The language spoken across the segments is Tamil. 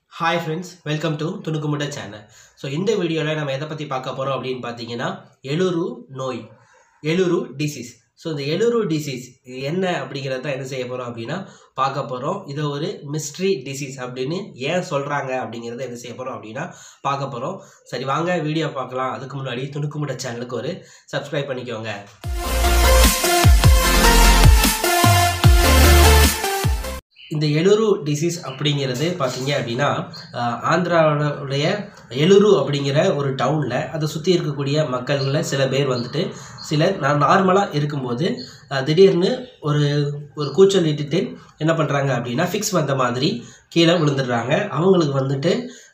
ஹாய் ஃப்ரெண்ட்ஸ் வெல்கம் டு துணுக்குமுட்ட சேனல் ஸோ இந்த வீடியோவில் நம்ம எதை பற்றி பார்க்க போகிறோம் அப்படின்னு பார்த்தீங்கன்னா எழுரு நோய் எழுரு டிசீஸ் ஸோ இந்த எழுரு டிசீஸ் என்ன அப்படிங்கிறத தான் என்ன செய்ய போகிறோம் அப்படின்னா பார்க்க போகிறோம் இது ஒரு மிஸ்ட்ரி டிசீஸ் அப்படின்னு ஏன் சொல்கிறாங்க அப்படிங்கிறத என்ன செய்ய போகிறோம் அப்படின்னா பார்க்க போகிறோம் சரி வாங்க வீடியோ பார்க்கலாம் அதுக்கு முன்னாடி துணுக்குமுட்ட சேனலுக்கு ஒரு சப்ஸ்கிரைப் பண்ணிக்கோங்க இந்த எழுரு டிசீஸ் அப்படிங்கிறது பார்த்தீங்க அப்படின்னா ஆஹ், ஆந்திராவுடைய எழுரு அப்படிங்கிற ஒரு டவுனில் அதை சுற்றி இருக்கக்கூடிய மக்கள்களில் சில பேர் வந்துட்டு சிலர் நான் நார்மலாக இருக்கும்போது ஆஹ், திடீர்னு ஒரு ஒரு கூச்சல் இட்டுட்டு என்ன பண்ணுறாங்க அப்படின்னா ஃபிக்ஸ் வந்த மாதிரி கீழே விழுந்துடுறாங்க அவங்களுக்கு வந்துட்டு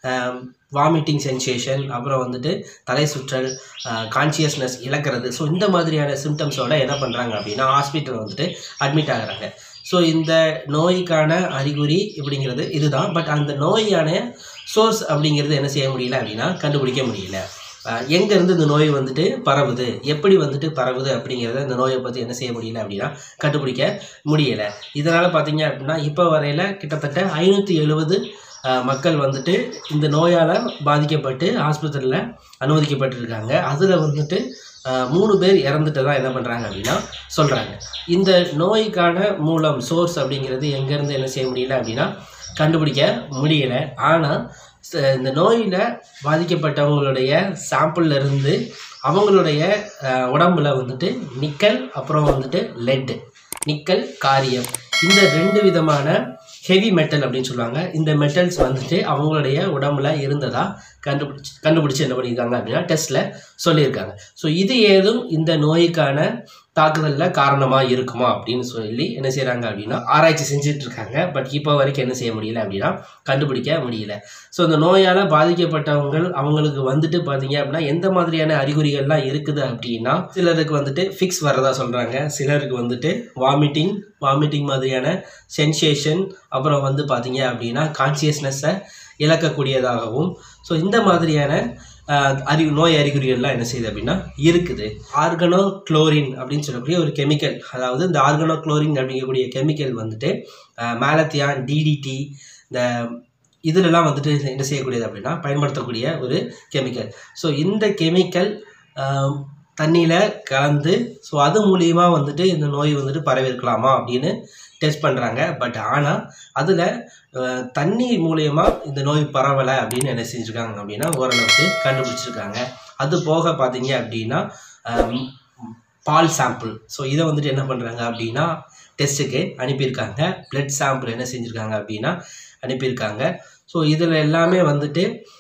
வாமிட்டிங் சென்சேஷன் அப்புறம் வந்துட்டு தலை சுற்றல் கான்சியஸ்னஸ் இழக்கிறது ஸோ இந்த மாதிரியான சிம்டம்ஸோட என்ன பண்ணுறாங்க அப்படின்னா ஹாஸ்பிட்டல் வந்துட்டு அட்மிட் ஆகுறாங்க ஸோ இந்த நோய்க்கான அறிகுறி இப்படிங்கிறது இதுதான் பட் அந்த நோயான சோர்ஸ் அப்படிங்கிறது என்ன செய்ய முடியல அப்படின்னா கண்டுபிடிக்க முடியல அஹ் எங்கேருந்து இந்த நோய் வந்துட்டு பரவுது எப்படி வந்துட்டு பரவுது அப்படிங்கிறத இந்த நோயை பற்றி என்ன செய்ய முடியல அப்படின்னா கண்டுபிடிக்க முடியலை இதனால் பார்த்தீங்க அப்படின்னா இப்போ வரையில் கிட்டத்தட்ட ஐநூற்றி எழுபது மக்கள் வந்துட்டு இந்த நோயால் பாதிக்கப்பட்டு ஆஸ்பத்திரியில் அனுமதிக்கப்பட்டிருக்காங்க அதில் வந்துட்டு அஹ், மூணு பேர் இறந்துட்டதா என்ன பண்ணுறாங்க அப்படின்னா சொல்கிறாங்க இந்த நோய்க்கான மூலம் சோர்ஸ் அப்படிங்கிறது எங்கேருந்து என்ன செய்ய முடியல அப்படின்னா கண்டுபிடிக்க முடியலை ஆனால் இந்த நோயில் பாதிக்கப்பட்டவங்களுடைய சாம்பிள்ல இருந்து அவங்களுடைய அஹ், உடம்புல வந்துட்டு நிக்கல் அப்புறம் வந்துட்டு லெட் நிக்கல் காரியம் இந்த ரெண்டு விதமான ஹெவி மெட்டல் அப்படின்னு சொல்லுவாங்க இந்த மெட்டல்ஸ் வந்துட்டு அவங்களுடைய உடம்புல இருந்ததா கண்டுபிடிச்சி கண்டுபிடிச்சி என்ன பண்ணியிருக்காங்க அப்படின்னா டெஸ்ட்டில் சொல்லியிருக்காங்க ஸோ இது ஏதும் இந்த நோய்க்கான தாக்குதலில் காரணமாக இருக்குமா அப்படின்னு சொல்லி என்ன செய்கிறாங்க அப்படின்னா ஆராய்ச்சி செஞ்சுட்டு இருக்காங்க பட் இப்போ வரைக்கும் என்ன செய்ய முடியல அப்படின்னா கண்டுபிடிக்க முடியல ஸோ இந்த நோயால் பாதிக்கப்பட்டவங்க அவங்களுக்கு வந்துட்டு பார்த்தீங்க அப்படின்னா எந்த மாதிரியான அறிகுறிகள்லாம் இருக்குது அப்படின்னா சிலருக்கு வந்துட்டு ஃபிக்ஸ் வரதா சொல்கிறாங்க சிலருக்கு வந்துட்டு வாமிட்டிங் வாமிட்டிங் மாதிரியான சென்சேஷன் அப்புறம் வந்து பார்த்தீங்க அப்படின்னா கான்சியஸ்னஸை இழக்கக்கூடியதாகவும் ஸோ இந்த மாதிரியான ஆஹ், அறி நோய் அறிகுறிகள்லாம் என்ன செய்யுது அப்படின்னா இருக்குது ஆர்கனோ குளோரின் அப்படின்னு சொல்லக்கூடிய ஒரு கெமிக்கல் அதாவது இந்த ஆர்கனோ குளோரின் அப்படிங்கக்கூடிய கெமிக்கல் வந்துட்டு மேலத்தியான் டிடிடி இந்த இதிலெல்லாம் வந்துட்டு என்ன செய்யக்கூடியது அப்படின்னா பயன்படுத்தக்கூடிய ஒரு கெமிக்கல் ஸோ இந்த கெமிக்கல் தண்ணியில் கலந்து ஸோ அது மூலியமாக வந்துட்டு இந்த நோய் வந்துட்டு பரவிருக்கலாமா அப்படின்னு டெஸ்ட் பண்ணுறாங்க பட் ஆனால் அதில் தண்ணி மூலயமா இந்த நோய் பரவலை அப்படின்னு என்ன செஞ்சுருக்காங்க அப்படின்னா ஓரளவுக்கு கண்டுபிடிச்சிருக்காங்க அது போக பார்த்தீங்க அப்படின்னா ஆம், பால் சாம்பிள் ஸோ இதை வந்துட்டு என்ன பண்ணுறாங்க அப்படின்னா டெஸ்ட்டுக்கு அனுப்பியிருக்காங்க பிளட் சாம்பிள் என்ன செஞ்சுருக்காங்க அப்படின்னா அனுப்பியிருக்காங்க ஸோ இதில் எல்லாமே வந்துட்டு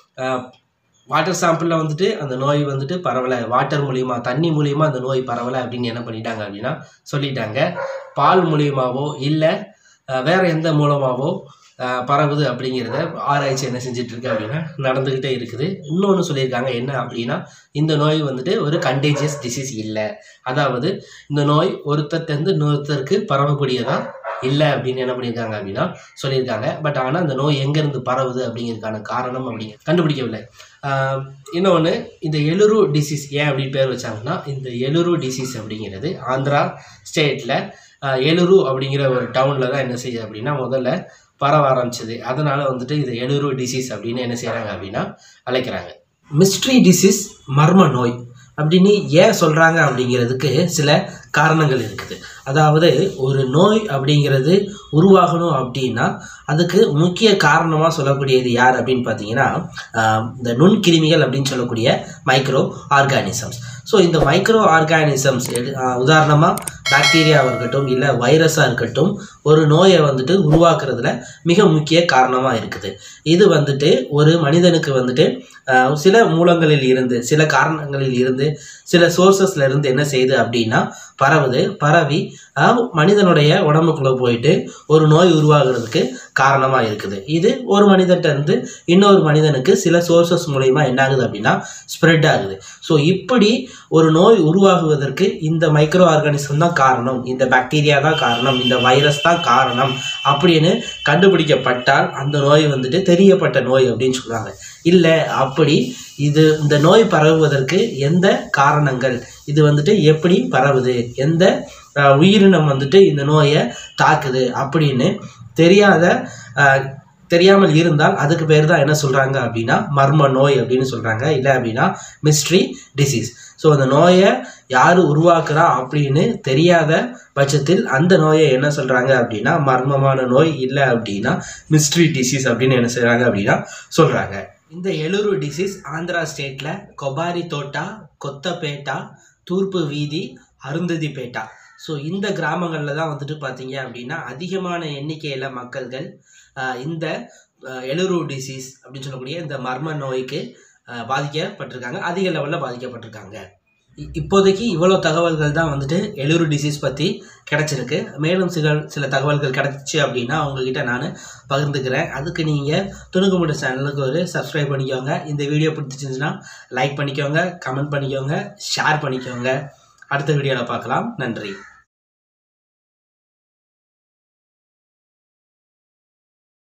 வாட்டர் சாம்பிளில் வந்துட்டு அந்த நோய் வந்துட்டு பரவலை வாட்டர் மூலியமா தண்ணி மூலியமா அந்த நோய் பரவலை அப்படின்னு என்ன பண்ணிட்டாங்க அப்படின்னா சொல்லிட்டாங்க பால் மூலியமாவோ இல்லை வேற எந்த மூலமாவோ அஹ், பரவுது அப்படிங்கிறத ஆராய்ச்சி என்ன செஞ்சுட்டு இருக்கு அப்படின்னா நடந்துக்கிட்டே இருக்குது இன்னொன்று சொல்லியிருக்காங்க என்ன அப்படின்னா இந்த நோய் வந்துட்டு ஒரு கண்டேஜியஸ் டிசீஸ் இல்லை அதாவது இந்த நோய் ஒருத்தர்லேருந்து இன்னொருத்தருக்கு பரவக்கூடியதா இல்லை அப்படின்னு என்ன பண்ணியிருக்காங்க அப்படின்னா சொல்லியிருக்காங்க பட் ஆனால் அந்த நோய் எங்கேருந்து பரவுது அப்படிங்கிறதுக்கான காரணம் அப்படிங்க கண்டுபிடிக்கவில்லை ஆஹ் இன்னொன்று இந்த எழுரு டிசீஸ் ஏன் அப்படி பேர் வச்சாங்கன்னா இந்த எழுரு டிசீஸ் அப்படிங்கிறது ஆந்திரா ஸ்டேட்டில் எழுரு அப்படிங்கிற ஒரு டவுனில் தான் என்ன செய்யுது அப்படின்னா முதல்ல பரவ ஆரம்பிச்சது அதனால வந்துட்டு இது எழுரு டிசீஸ் அப்படின்னு என்ன செய்கிறாங்க அப்படின்னா அழைக்கிறாங்க மிஸ்ட்ரி டிசீஸ் மர்ம நோய் அப்படின்னு ஏன் சொல்கிறாங்க அப்படிங்கிறதுக்கு சில காரணங்கள் இருக்குது அதாவது ஒரு நோய் அப்படிங்கிறது உருவாகணும் அப்படின்னா அதுக்கு முக்கிய காரணமாக சொல்லக்கூடியது யார் அப்படின்னு பார்த்தீங்கன்னா ஆஹ் இந்த நுண்கிருமிகள் அப்படின்னு சொல்லக்கூடிய மைக்ரோ ஆர்கானிசம்ஸ் ஸோ இந்த மைக்ரோ ஆர்கானிசம்ஸ் உதாரணமாக பாக்டீரியாவாக இருக்கட்டும் இல்லை வைரஸாக இருக்கட்டும் ஒரு நோயை வந்துட்டு உருவாக்குறதுல மிக முக்கிய காரணமாக இருக்குது இது வந்துட்டு ஒரு மனிதனுக்கு வந்துட்டு ஆஹ் சில மூலங்களில் இருந்து சில காரணங்களில் இருந்து சில சோர்சஸ்ல இருந்து என்ன செய்யுது அப்படின்னா பரவுது பரவி ஆஹ் மனிதனுடைய உடம்புக்குள்ளே போயிட்டு ஒரு நோய் உருவாகிறதுக்கு காரணமாக இருக்குது இது ஒரு மனிதன்ட்ட இருந்து இன்னொரு மனிதனுக்கு சில சோர்சஸ் மூலயமா என்ன ஆகுது அப்படின்னா ஸ்ப்ரெட் ஆகுது ஸோ இப்படி ஒரு நோய் உருவாகுவதற்கு இந்த மைக்ரோ ஆர்கானிசம் தான் காரணம் இந்த பாக்டீரியா தான் காரணம் இந்த வைரஸ் தான் காரணம் அப்படின்னு கண்டுபிடிக்கப்பட்டால் அந்த நோய் வந்துட்டு தெரியப்பட்ட நோய் அப்படின்னு சொல்றாங்க இல்லை அப்படி இது இந்த நோய் பரவுவதற்கு எந்த காரணங்கள் இது வந்துட்டு எப்படி பரவுது எந்த அஹ், உயிரினம் வந்துட்டு இந்த நோயை தாக்குது அப்படின்னு தெரியாத அஹ், தெரியாமல் இருந்தால் அதுக்கு பேர் தான் என்ன சொல்கிறாங்க அப்படின்னா மர்ம நோய் அப்படின்னு சொல்கிறாங்க இல்லை அப்படின்னா மிஸ்ட்ரி டிசீஸ் ஸோ அந்த நோயை யார் உருவாக்குறா அப்படின்னு தெரியாத பட்சத்தில் அந்த நோயை என்ன சொல்கிறாங்க அப்படின்னா மர்மமான நோய் இல்லை அப்படின்னா மிஸ்ட்ரி டிசீஸ் அப்படின்னு என்ன செய்கிறாங்க அப்படின்னா சொல்கிறாங்க இந்த எழுரு டிசீஸ் ஆந்திரா ஸ்டேட்டில் கொபாரி தோட்டா கொத்தப்பேட்டா தூர்ப்பு வீதி அருந்ததிப்பேட்டா ஸோ இந்த கிராமங்களில் தான் வந்துட்டு பார்த்தீங்க அப்படின்னா அதிகமான எண்ணிக்கையில் மக்கள்கள் ஆஹ், இந்த ஆஹ், எழுரு டிசீஸ் அப்படின்னு சொல்லக்கூடிய இந்த மர்ம நோய்க்கு ஆஹ், பாதிக்கப்பட்டிருக்காங்க அதிக லெவலில் பாதிக்கப்பட்டிருக்காங்க இ- இப்போதைக்கு இவ்வளோ தகவல்கள் தான் வந்துட்டு எழுரு டிசீஸ் பற்றி கிடச்சிருக்கு மேலும் சில சில தகவல்கள் கிடச்சிச்சு அப்படின்னா உங்ககிட்ட நான் பகிர்ந்துக்கிறேன் அதுக்கு நீங்கள் துணுக்குமுட சேனலுக்கு ஒரு சப்ஸ்கிரைப் பண்ணிக்கோங்க இந்த வீடியோ பிடிச்சிருந்துச்சுன்னா லைக் பண்ணிக்கோங்க கமெண்ட் பண்ணிக்கோங்க ஷேர் பண்ணிக்கோங்க அடுத்த வீடியோவில் பார்க்கலாம் நன்றி